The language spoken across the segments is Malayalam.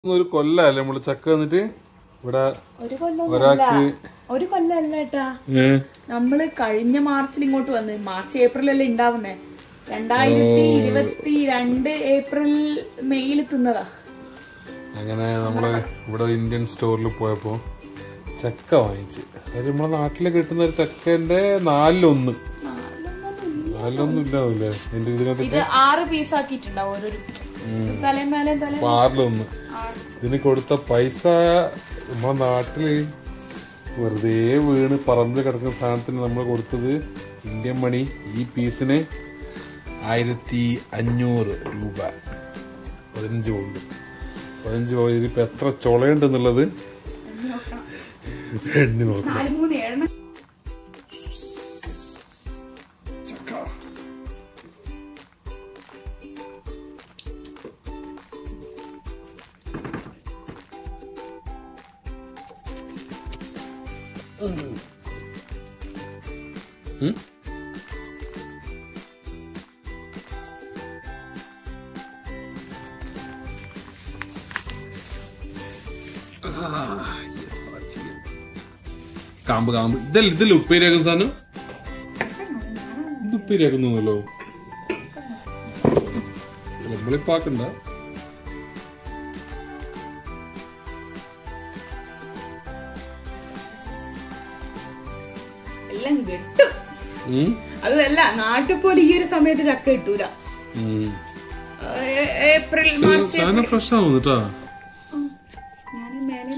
ഒരു കൊല്ലല്ലേ നമ്മള് ചക്ക വന്നിട്ട് ഇവിടെ ഒരു കൊല്ലം ഒരാൾക്ക് ഒരു കൊല്ലല്ല ഏട്ടാ ഏ, നമ്മള് കഴിഞ്ഞ മാർച്ചിൽ ഇങ്ങോട്ട് വന്ന് മാർച്ച് ഏപ്രിലല്ലേ ഉണ്ടാവുന്നേ രണ്ടായിരത്തി ഇരുപത്തി രണ്ട് ഏപ്രിൽ മെയ്യിൽ തിന്നതാ അങ്ങനെ നമ്മള് ഇവിടെ ഒരു ഇന്ത്യൻ സ്റ്റോറിൽ പോയപ്പോ ചക്ക വാങ്ങിച്ച് അത് നമ്മളെ നാട്ടില് കിട്ടുന്ന ഒരു ചക്കന്റെ നാലിലൊന്ന് നാലിലൊന്നും ഇല്ലാവൂലേ എന്റെ ഇതിനകത്ത് ഇത് ആറ് പീസ് ആക്കിയിട്ടുണ്ടാവും ഓരോരു തലേമേലെ തലേ ഇപ്പൊ ആറിലൊന്ന് ഇതിന് കൊടുത്ത പൈസ നമ്മളെ നാട്ടില് വെറുതെ വീണ് പറമ്പിൽ കിടക്കുന്ന സാധനത്തിന് നമ്മൾ കൊടുത്തത് ഇന്ത്യൻ മണി ഈ പീസിന് ആയിരത്തി അഞ്ഞൂറ് രൂപ പതിനഞ്ച് കൊണ്ട് പതിനഞ്ച് പോയത് ഇപ്പൊ എത്ര ചുളയുണ്ടെന്നുള്ളത് എണ്ണി നോക്കണം നാല് മൂന്ന് ഏഴെണ്ണം ഉം? കാമ്പ് കാമ്പ് ഇതല്ല ഇതിൽ ഉപ്പേരിയാക്കുന്ന സാധനം ഇത് ഉപ്പേരിയാക്കുന്നല്ലോ നമ്മളിപ്പാക്കണ്ട എല്ലാം കിട്ടും ഉം? അതല്ല നാട്ടിൽ പോലെ ഈ ഒരു സമയത്ത് ചക്ക കിട്ടൂല ഉം. ഏ- ഏപ്രിൽ ഇത് മാർച്ച് സാധനം ഫ്രഷ് ആവുന്നു കേട്ടാ ഞാൻ മേലെ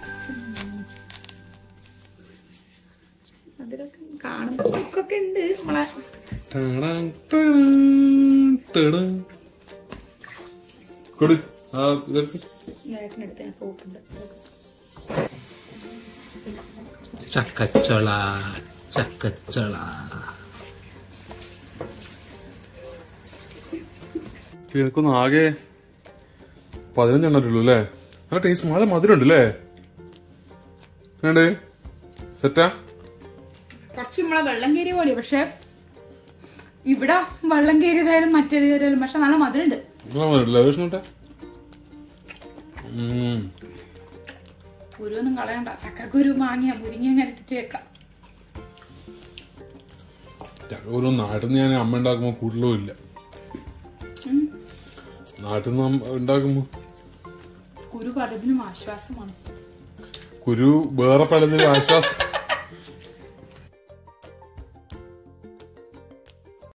അതിലൊക്കെ കാണുമ്പോഴൊക്കെ ഉണ്ട് നമ്മളെ ടടാം, ടടാം, ടടാം. കൊടു ആ ഇതെടുക്ക്. നേരത്തിനടുത്ത് ഞാൻ സോപ്പുണ്ട് ചക്കച്ചള ചക്കച്ചള എനിക്കൊന്നും ആകെ പതിനഞ്ചെണ്ണം ഉള്ളൂ അല്ലേ ആ ടേസ്റ്റ് നല്ല മധുരം ഉണ്ട് അല്ലേ വേണ്ടേ സെറ്റാ കുറച്ച് നമ്മളെ വെള്ളം കയറിയ പോലെ പക്ഷെ ഇവിടെ വെള്ളം കയറിയതായാലും മറ്റേത് കയറിയാലും പക്ഷെ നല്ല മധുരമുണ്ട് നല്ല മധുരം ഇല്ലേ ഒരു നോട്ടെ ഉം. കുരുവൊന്നും കളയണ്ട ചക്കക്കുരു മാങ്ങിയ മുരിങ്ങ ഞാൻ ഇട്ടിട്ട് വെക്കാം ഓരോ നാട്ടിൽ നിന്ന് ഞാൻ അമ്മ ഉണ്ടാക്കുമ്പോ കൂടുതലും ഇല്ല നാട്ടിൽ നിന്ന് അമ്മ ഉണ്ടാക്കുമ്പോ കുരു പലതിനും ആശ്വാസമാണ് കുരു വേറെ പലതിനും ആശ്വാസം